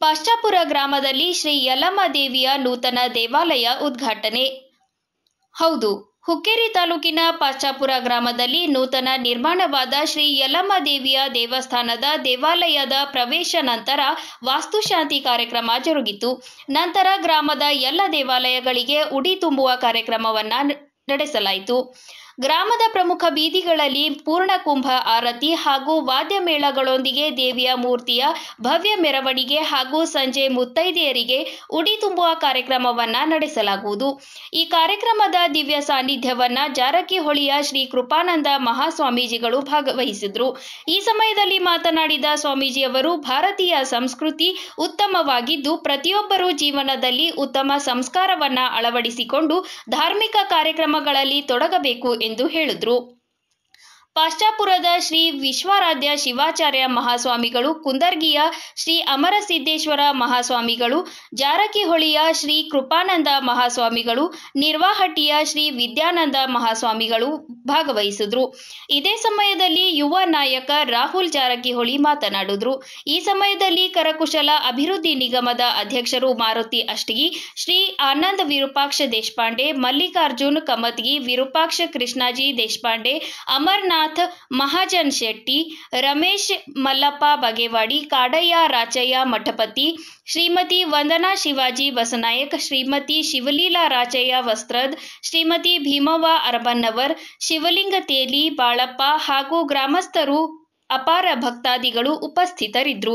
ಪಾಶ್ಚಾಪುರ ಗ್ರಾಮದಲ್ಲಿ ಶ್ರೀ ಯಲ್ಲಮ್ಮ ದೇವಿಯ ನೂತನ ದೇವಾಲಯ ಉದ್ಘಾಟನೆ ಹೌದು ಹುಕ್ಕೇರಿ ತಾಲೂಕಿನ ಪಾಶ್ಚಾಪುರ ಗ್ರಾಮದಲ್ಲಿ ನೂತನ ನಿರ್ಮಾಣವಾದ ಶ್ರೀ ಯಲ್ಲಮ್ಮ ದೇವಿಯ ದೇವಸ್ಥಾನದ ದೇವಾಲಯದ ಪ್ರವೇಶ ನಂತರ ವಾಸ್ತುಶಾಂತಿ ಕಾರ್ಯಕ್ರಮ ಜರುಗಿತು ನಂತರ ಗ್ರಾಮದ ಎಲ್ಲ ದೇವಾಲಯಗಳಿಗೆ ಉಡಿ ತುಂಬುವ ಕಾರ್ಯಕ್ರಮವನ್ನ ನ- ನಡೆಸಲಾಯಿತು ಗ್ರಾಮದ ಪ್ರಮುಖ ಬೀದಿಗಳಲ್ಲಿ ಪೂರ್ಣಕುಂಭ ಆರತಿ ಹಾಗೂ ವಾದ್ಯ ಮೇಳಗಳೊಂದಿಗೆ ದೇವಿಯ ಮೂರ್ತಿಯ ಭವ್ಯ ಮೆರವಣಿಗೆ ಹಾಗೂ ಸಂಜೆ ಮುತ್ತೈದೆಯರಿಗೆ ಉಡಿ ತುಂಬುವ ಕಾರ್ಯಕ್ರಮವನ್ನ ನಡೆಸಲಾಗುವುದು ಈ ಕಾರ್ಯಕ್ರಮದ ದಿವ್ಯ ಸಾನ್ನಿಧ್ಯವನ್ನ ಜಾರಕಿಹೊಳಿಯ ಶ್ರೀ ಕೃಪಾನಂದ ಮಹಾಸ್ವಾಮೀಜಿಗಳು ಭಾಗವಹಿಸಿದ್ರು ಈ ಸಮಯದಲ್ಲಿ ಮಾತನಾಡಿದ ಸ್ವಾಮೀಜಿಯವರು ಭಾರತೀಯ ಸಂಸ್ಕೃತಿ ಉತ್ತಮವಾಗಿದ್ದು ಪ್ರತಿಯೊಬ್ಬರೂ ಜೀವನದಲ್ಲಿ ಉತ್ತಮ ಸಂಸ್ಕಾರವನ್ನ ಅಳವಡಿಸಿಕೊಂಡು ಧಾರ್ಮಿಕ ಕಾರ್ಯಕ್ರಮಗಳಲ್ಲಿ ತೊಡಗಬೇಕು ಎಂದು ಹೇಳಿದ್ರು ಪಾಶ್ಚಾಪುರದ ಶ್ರೀ ವಿಶ್ವಾರಾಧ್ಯ ಶಿವಾಚಾರ್ಯ ಮಹಾಸ್ವಾಮಿಗಳು ಕುಂದರ್ಗಿಯ ಶ್ರೀ ಅಮರಸಿದ್ದೇಶ್ವರ ಮಹಾಸ್ವಾಮಿಗಳು ಜಾರಕಿಹೊಳಿಯ ಶ್ರೀ ಕೃಪಾನಂದ ಮಹಾಸ್ವಾಮಿಗಳು ನಿರ್ವಾಹಟಿಯ ಶ್ರೀ ವಿದ್ಯಾನಂದ ಮಹಾಸ್ವಾಮಿಗಳು ಭಾಗವಹಿಸಿದ್ರು ಇದೇ ಸಮಯದಲ್ಲಿ ಯುವ ನಾಯಕ ರಾಹುಲ್ ಜಾರಕಿಹೊಳಿ ಮಾತನಾಡಿದ್ರು ಈ ಸಮಯದಲ್ಲಿ ಕರಕುಶಲ ಅಭಿವೃದ್ಧಿ ನಿಗಮದ ಅಧ್ಯಕ್ಷರು ಮಾರುತಿ ಅಷ್ಟಗಿ ಶ್ರೀ ಆನಂದ್ ವಿರೂಪಾಕ್ಷ ದೇಶಪಾಂಡೆ ಮಲ್ಲಿಕಾರ್ಜುನ್ ಕಮತ್ಗಿ ವಿರೂಪಾಕ್ಷ ಕೃಷ್ಣಾಜಿ ದೇಶಪಾಂಡೆ ಅಮರ್ನಾಥ್ ಮಹಾಜನ್ ಶೆಟ್ಟಿ ರಮೇಶ್ ಮಲ್ಲಪ್ಪ ಬಗೆವಾಡಿ ಕಾಡಯ್ಯ ರಾಚಯ್ಯ ಮಠಪತಿ ಶ್ರೀಮತಿ ವಂದನಾ ಶಿವಾಜಿ ಬಸನಾಯಕ್ ಶ್ರೀಮತಿ ಶಿವಲೀಲಾ ರಾಚಯ್ಯ ವಸ್ತ್ರದ್ ಶ್ರೀಮತಿ ಭೀಮವ್ವ ಅರಬನ್ನವರ್ ಶಿವಲಿಂಗ ತೇಲಿ ಬಾಳಪ್ಪ ಹಾಗೂ ಗ್ರಾಮಸ್ಥರು ಅಪಾರ ಭಕ್ತಾದಿಗಳು ಉಪಸ್ಥಿತರಿದ್ದರು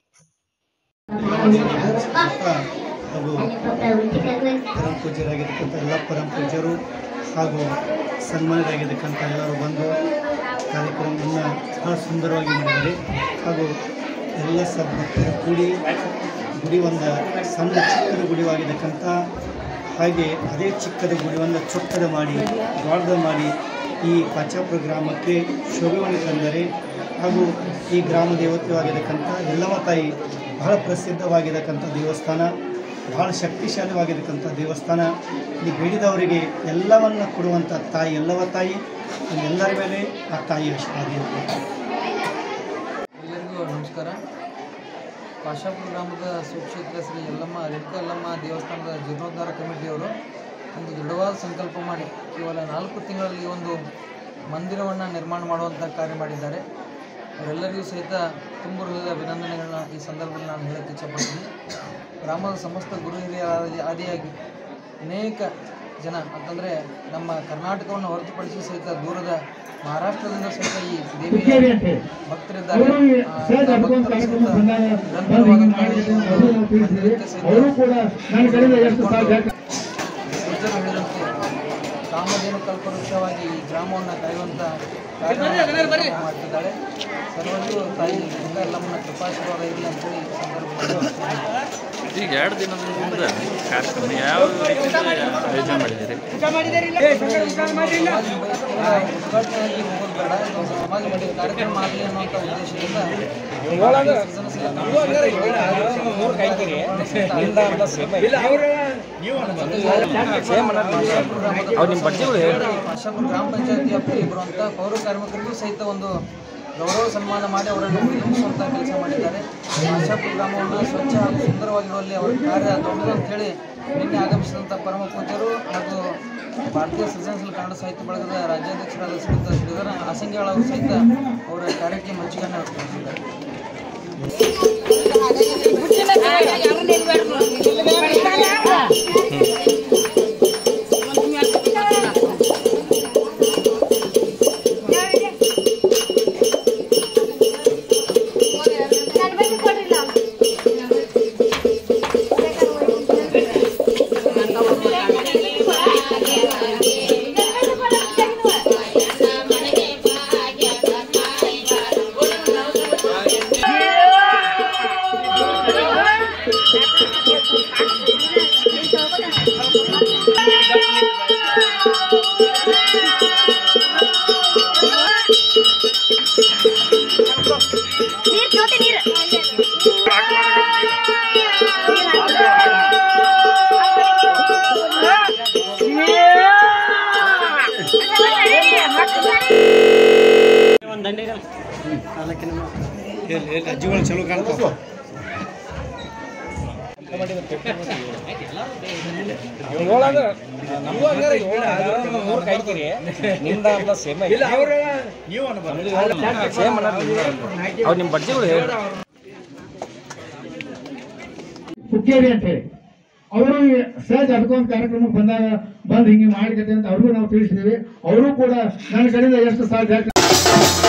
ಹಾಗೂ ಪರಮ ಪೂಜ್ಯರಾಗಿರ್ತಕ್ಕಂಥ ಎಲ್ಲ ಪರಮ ಪೂಜ್ಯರು ಹಾಗೂ ಸನ್ಮಾನರಾಗಿರ್ತಕ್ಕಂಥ ಎಲ್ಲರೂ ಬಂದು ಕಾರ್ಯಕ್ರಮವನ್ನು ಬಹಳ ಸುಂದರವಾಗಿ ಮಾಡಿದ್ದಾರೆ ಹಾಗೂ ಎಲ್ಲ ಸದ್ಭಕ್ತರು ಕೂಡಿ ಗುಡಿ ಒಂದು ಸಣ್ಣ ಚಿಕ್ಕದ ಗುಡಿವಾಗಿರ್ತಕ್ಕಂಥ ಹಾಗೆ ಅದೇ ಚಿಕ್ಕದ ಗುಡಿಯನ್ನು ಚೊಕ್ಕದ ಮಾಡಿ ದೊಡ್ಡದ ಮಾಡಿ ಈ ಪಾಚಾಪುರ ಗ್ರಾಮಕ್ಕೆ ಶೋಭೆಯನ್ನು ತಂದರೆ ಹಾಗೂ ಈ ಗ್ರಾಮ ದೇವತೆಯಾಗಿರ್ತಕ್ಕಂಥ ಯಲ್ಲಮ್ಮ ತಾಯಿ ಬಹಳ ಪ್ರಸಿದ್ಧವಾಗಿರ್ತಕ್ಕಂಥ ದೇವಸ್ಥಾನ ಬಹಳ ಶಕ್ತಿಶಾಲಿವಾಗಿರ್ತಕ್ಕಂಥ ದೇವಸ್ಥಾನ ಇಲ್ಲಿ ಬೇಡಿದವರಿಗೆ ಎಲ್ಲವನ್ನ ಕೊಡುವಂಥ ತಾಯಿ ಎಲ್ಲವ ತಾಯಿ ಎಲ್ಲರ ಮೇಲೆ ಆ ತಾಯಿ ಆಶೀರ್ವಾದ ಇರುತ್ತೆ ಎಲ್ಲರಿಗೂ ನಮಸ್ಕಾರ ಪಾಶಾಪುರ ಗ್ರಾಮದ ಸುಕ್ಷೇತ್ರ ಶ್ರೀ ಯಲ್ಲಮ್ಮ ರೆಡ್ಕ ಯಲ್ಲಮ್ಮ ದೇವಸ್ಥಾನದ ಜೀರ್ಣೋದ್ಧಾರ ಕಮಿಟಿಯವರು ಒಂದು ದೃಢವಾದ ಸಂಕಲ್ಪ ಮಾಡಿ ಕೇವಲ ನಾಲ್ಕು ತಿಂಗಳಲ್ಲಿ ಈ ಒಂದು ಮಂದಿರವನ್ನು ನಿರ್ಮಾಣ ಮಾಡುವಂಥ ಕಾರ್ಯ ಮಾಡಿದ್ದಾರೆ ಅವರೆಲ್ಲರಿಗೂ ಸಹಿತ ತುಂಬ ಹೃದಯದ ಅಭಿನಂದನೆಗಳನ್ನ ಈ ಸಂದರ್ಭದಲ್ಲಿ ನಾನು ಹೇಳಕ್ಕೆ ಇಚ್ಛಪಡ್ತೀನಿ ಗ್ರಾಮದ ಸಮಸ್ತ ಗುರು ಹಿರಿಯರಾದ ಆದಿಯಾಗಿ ಅನೇಕ ಜನ ಅಂತಂದರೆ ನಮ್ಮ ಕರ್ನಾಟಕವನ್ನು ಹೊರತುಪಡಿಸಿ ಸಹಿತ ದೂರದ ಮಹಾರಾಷ್ಟ್ರದಿಂದ ಸಹಿತ ಈ ದೇವಿಯ ಭಕ್ತರಿದ್ದಾರೆ ಆ ಎಲ್ಲ ಭಕ್ತರು ಸಹಿತ ನಿರಂತರವಾದಂತಹ ಈ ಒಂದು ಮಂದಿರಕ್ಕೆ ಸಹಿತ ಪೂಜ್ಯರು ಹೇಳಿದಂತೆ ಕಾಮಧೇನು ಕಲ್ಪವೃಕ್ಷವಾಗಿ ಈ ಗ್ರಾಮವನ್ನು ಕಾಯುವಂಥ ಕಾರ್ಯ ಮಾಡ್ತಿದ್ದಾಳೆ ಸರ್ವರಿಗೂ ತಾಯಿ ಗಂಗಾ ಎಲ್ಲಮ್ಮನ ಕೃಪಾಶೀರ್ವಾದ ಇರಲಿ ಅಂತೇಳಿ ಈ ಸಂದರ್ಭದಲ್ಲಿ ಈಗ ಎರಡು ದಿನದ ಮುಂದೆ ಕಾರ್ಯಕ್ರಮ ಯಾವ ರೀತಿಯಲ್ಲಿ ಆಯೋಜನೆ ಮಾಡಿದ್ದೀರಿ ಸಮಾಜ ಉದ್ಘಾಟನೆಯಾಗಿ ಹೋಗೋದು ಬೇಡ ಇದು ಒಂದು ಸಮಾಜ ಮಟ್ಟದ ಕಾರ್ಯಕ್ರಮ ಆಗಲಿ ಅನ್ನುವಂಥ ಉದ್ದೇಶದಿಂದ ಸೃಜನಶೀಲ ಪಾಶಾಪುರ ಗ್ರಾಮ ಪಂಚಾಯತಿ ವ್ಯಾಪ್ತಿಯಲ್ಲಿ ಬರುವಂಥ ಪೌರ ಕಾರ್ಮಿಕರಿಗೂ ಸಹಿತ ಒಂದು ಗೌರವ ಸನ್ಮಾನ ಮಾಡಿ ಅವರನ್ನು ನಿರ್ಮಿಸುವಂಥ ಕೆಲಸ ಮಾಡಿದ್ದಾರೆ ಪಾಶಾಪುರ ಗ್ರಾಮವನ್ನು ಸ್ವಚ್ಛ ಹಾಗೂ ಸುಂದರವಾಗಿರುವಲ್ಲಿ ಅವರ ಕಾರ್ಯ ದೊಡ್ಡದು ಅಂತ ಹೇಳಿ ನಿನ್ನೆ ಆಗಮಿಸಿದಂಥ ಪರಮ ಪೂಜ್ಯರು ಹಾಗೂ ಭಾರತೀಯ ಸೃಜನಶೀಲ ಕನ್ನಡ ಸಾಹಿತ್ಯ ಬಳಗದ ರಾಜ್ಯಾಧ್ಯಕ್ಷರಾದ ಶ್ರೀಯುತ ಶ್ರೀಧರ ಆಸಂಗಿಯಾಳ್ ಅವರು ಸಹಿತ ಅವರ ಕಾರ್ಯಕ್ಕೆ ಮೆಚ್ಚುಗೆಯನ್ನು ವ್ಯಕ್ತಪಡಿಸಿದ್ದಾರೆ ಎಲ್ಲಿ ಎಲ್ಲಿ ಅಜ್ಜಿಗಳು ಚಲೋ ಕಾಣ್ತಾವ ಅವ್ರು ನಿಮ್ಮ ಬಡ್ಜಿಗಳು ಹೇಳಿ ಹುಕ್ಕೇರಿ ಅಂತ ಹೇಳಿ ಅವರು ಸಹಜ ಅದಕ್ಕೊಂದು ಕಾರ್ಯಕ್ರಮಕ್ಕೆ ಬಂದಾಗ ಬಂದು ಹಿಂಗೆ ಮಾಡಿಕತೆ ಅಂತ ಅವ್ರಿಗೂ ನಾವು ತಿಳಿಸಿದ್ದೀವಿ ಅವರು ಕೂಡ ನನ್ನ ಕಡೆಯಿಂದ ಎಷ್ಟು ಸಾಧ್ಯ ಆಗ್ತದೆ